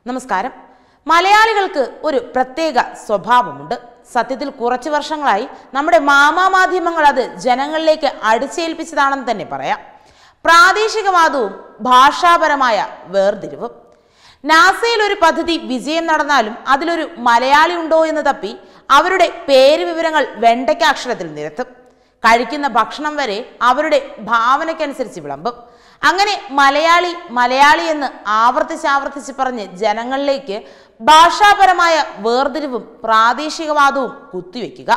നമസ്കാരം മലയാളികൾക്ക് ഒരു പ്രത്യേക സ്വഭാവമുണ്ട് സത്യത്തിൽ കുറച്ചു വർഷങ്ങളായി നമ്മുടെ മാമാ മാധ്യമങ്ങൾ അത് ജനങ്ങളിലേക്ക് അടിച്ചേൽപ്പിച്ചതാണെന്ന് തന്നെ പറയാം പ്രാദേശികവാദവും ഭാഷാപരമായ വേർതിരിവും നാസയിൽ ഒരു പദ്ധതി വിജയം നടന്നാലും അതിലൊരു മലയാളി ഉണ്ടോ എന്ന് തപ്പി അവരുടെ പേര് വിവരങ്ങൾ വെണ്ടയ്ക്കാക്ഷരത്തിൽ നിരത്തും കഴിക്കുന്ന ഭക്ഷണം വരെ അവരുടെ ഭാവനയ്ക്കനുസരിച്ച് വിളമ്പും അങ്ങനെ മലയാളി മലയാളി എന്ന് ആവർത്തിച്ച് ആവർത്തിച്ച് പറഞ്ഞ് ജനങ്ങളിലേക്ക് ഭാഷാപരമായ വേർതിരിവും പ്രാദേശികവാദവും കുത്തിവെക്കുക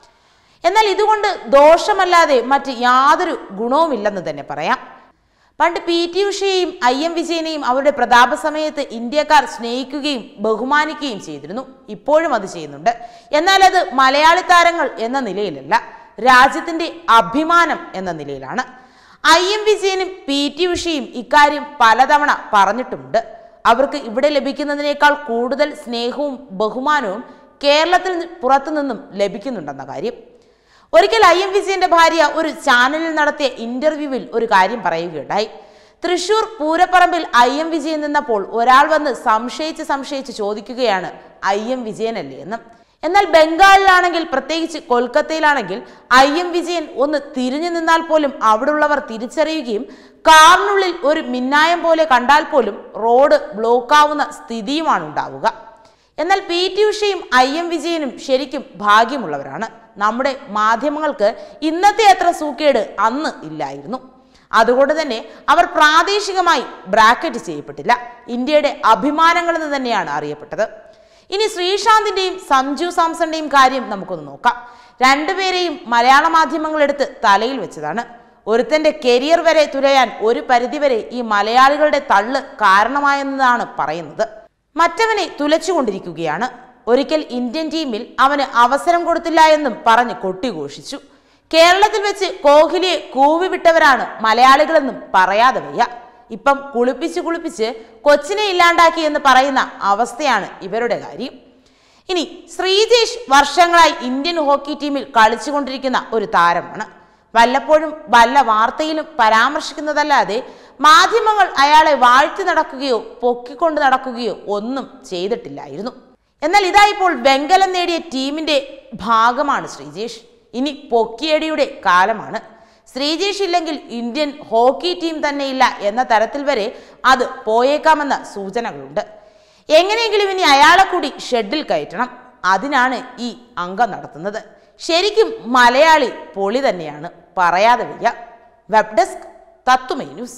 എന്നാൽ ഇതുകൊണ്ട് ദോഷമല്ലാതെ മറ്റ് യാതൊരു ഗുണവുമില്ലെന്ന് തന്നെ പറയാം പണ്ട് പി ടി ഉഷയെയും ഐ എം വിജയനെയും അവരുടെ പ്രതാപ സമയത്ത് ഇന്ത്യക്കാർ സ്നേഹിക്കുകയും ബഹുമാനിക്കുകയും ചെയ്തിരുന്നു ഇപ്പോഴും അത് ചെയ്യുന്നുണ്ട് എന്നാൽ അത് മലയാളി താരങ്ങൾ എന്ന നിലയിലല്ല രാജ്യത്തിന്റെ അഭിമാനം എന്ന നിലയിലാണ് ഐ എം വിജയനും പി ടി ഉഷയും ഇക്കാര്യം പലതവണ പറഞ്ഞിട്ടുമുണ്ട് അവർക്ക് ഇവിടെ ലഭിക്കുന്നതിനേക്കാൾ കൂടുതൽ സ്നേഹവും ബഹുമാനവും കേരളത്തിൽ നി- പുറത്തുനിന്നും ലഭിക്കുന്നുണ്ടെന്ന കാര്യം ഒരിക്കൽ ഐ എം വിജയന്റെ ഭാര്യ ഒരു ചാനലിൽ നടത്തിയ ഇന്റർവ്യൂവിൽ ഒരു കാര്യം പറയുകയുണ്ടായി തൃശൂർ പൂരപ്പറമ്പിൽ ഐ എം വിജയൻ നിന്നപ്പോൾ ഒരാൾ വന്ന് സംശയിച്ച് സംശയിച്ച് ചോദിക്കുകയാണ് ഐ എം വിജയനല്ലേ എന്ന് എന്നാൽ ബംഗാളിലാണെങ്കിൽ പ്രത്യേകിച്ച് കൊൽക്കത്തയിലാണെങ്കിൽ ഐ എം വിജയൻ ഒന്ന് തിരിഞ്ഞു നിന്നാൽ പോലും അവിടെയുള്ളവർ തിരിച്ചറിയുകയും കാറിനുള്ളിൽ ഒരു മിന്നായം പോലെ കണ്ടാൽ പോലും റോഡ് ബ്ലോക്കാവുന്ന സ്ഥിതിയുമാണ് ഉണ്ടാവുക എന്നാൽ പി ടി ഉഷയും ഐ എം വിജയനും ശരിക്കും ഭാഗ്യമുള്ളവരാണ് നമ്മുടെ മാധ്യമങ്ങൾക്ക് ഇന്നത്തെ അത്ര സൂക്കേട് അന്ന് ഇല്ലായിരുന്നു അതുകൊണ്ട് തന്നെ അവർ പ്രാദേശികമായി ബ്രാക്കറ്റ് ചെയ്യപ്പെട്ടില്ല ഇന്ത്യയുടെ അഭിമാനങ്ങൾ എന്ന് തന്നെയാണ് അറിയപ്പെട്ടത് ഇനി ശ്രീശാന്തിന്റെയും സഞ്ജു സാംസന്റെയും കാര്യം നമുക്കൊന്ന് നോക്കാം രണ്ടുപേരെയും മലയാള മാധ്യമങ്ങൾ എടുത്ത് തലയിൽ വെച്ചതാണ് ഒരുത്തന്റെ കരിയർ വരെ തുലയാൻ ഒരു പരിധിവരെ ഈ മലയാളികളുടെ തള്ള് കാരണമായെന്നാണ് പറയുന്നത് മറ്റവനെ തുലച്ചുകൊണ്ടിരിക്കുകയാണ് ഒരിക്കൽ ഇന്ത്യൻ ടീമിൽ അവന് അവസരം കൊടുത്തില്ല എന്നും പറഞ്ഞ് കൊട്ടിഘോഷിച്ചു കേരളത്തിൽ വെച്ച് കോഹ്ലിയെ കൂവി വിട്ടവരാണ് മലയാളികളെന്നും പറയാതെ വയ്യ ഇപ്പം കുളിപ്പിച്ച് കുളിപ്പിച്ച് കൊച്ചിനെ ഇല്ലാണ്ടാക്കി എന്ന് പറയുന്ന അവസ്ഥയാണ് ഇവരുടെ കാര്യം ഇനി ശ്രീജേഷ് വർഷങ്ങളായി ഇന്ത്യൻ ഹോക്കി ടീമിൽ കളിച്ചുകൊണ്ടിരിക്കുന്ന ഒരു താരമാണ് വല്ലപ്പോഴും വല്ല വാർത്തയിലും പരാമർശിക്കുന്നതല്ലാതെ മാധ്യമങ്ങൾ അയാളെ വാഴ്ത്തി നടക്കുകയോ പൊക്കിക്കൊണ്ട് നടക്കുകയോ ഒന്നും ചെയ്തിട്ടില്ലായിരുന്നു എന്നാൽ ഇതാ ഇപ്പോൾ വെങ്കലം നേടിയ ടീമിന്റെ ഭാഗമാണ് ശ്രീജേഷ് ഇനി പൊക്കിയടിയുടെ കാലമാണ് ശ്രീജേഷ് ഇല്ലെങ്കിൽ ഇന്ത്യൻ ഹോക്കി ടീം തന്നെയില്ല എന്ന തരത്തിൽ വരെ അത് പോയേക്കാമെന്ന സൂചനകളുണ്ട് എങ്ങനെയെങ്കിലും ഇനി അയാളെ കൂടി ഷെഡിൽ കയറ്റണം അതിനാണ് ഈ അംഗം നടത്തുന്നത് ശരിക്കും മലയാളി പൊളി തന്നെയാണ് പറയാതെ വയ്യ web desk Tatwamayi news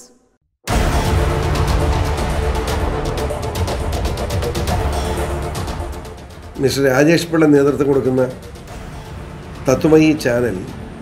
mister Rajesh Pillai നേതൃത്വം കൊടുക്കുന്ന തത്വമയി ചാനൽ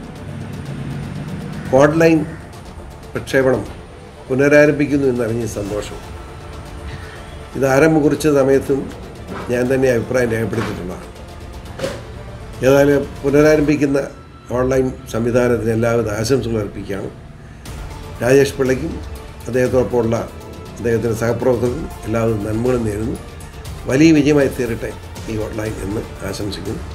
ഓൺലൈൻ പ്രക്ഷേപണം പുനരാരംഭിക്കുന്നു എന്നറിഞ്ഞ സന്തോഷം ഇത് ആരംഭം കുറിച്ച സമയത്തും ഞാൻ തന്നെ അഭിപ്രായം രേഖപ്പെടുത്തിയിട്ടുള്ളതാണ് ഏതായാലും പുനരാരംഭിക്കുന്ന ഓൺലൈൻ സംവിധാനത്തിന് എല്ലാവിധ ആശംസകൾ അർപ്പിക്കുകയാണ് രാജേഷ് പിള്ളയ്ക്കും അദ്ദേഹത്തോടൊപ്പമുള്ള അദ്ദേഹത്തിൻ്റെ സഹപ്രവർത്തകർക്കും എല്ലാവിധ നന്മകളും നേരുന്നു വലിയ വിജയമായി തീരട്ടെ ഈ ഓൺലൈൻ എന്ന് ആശംസിക്കുന്നു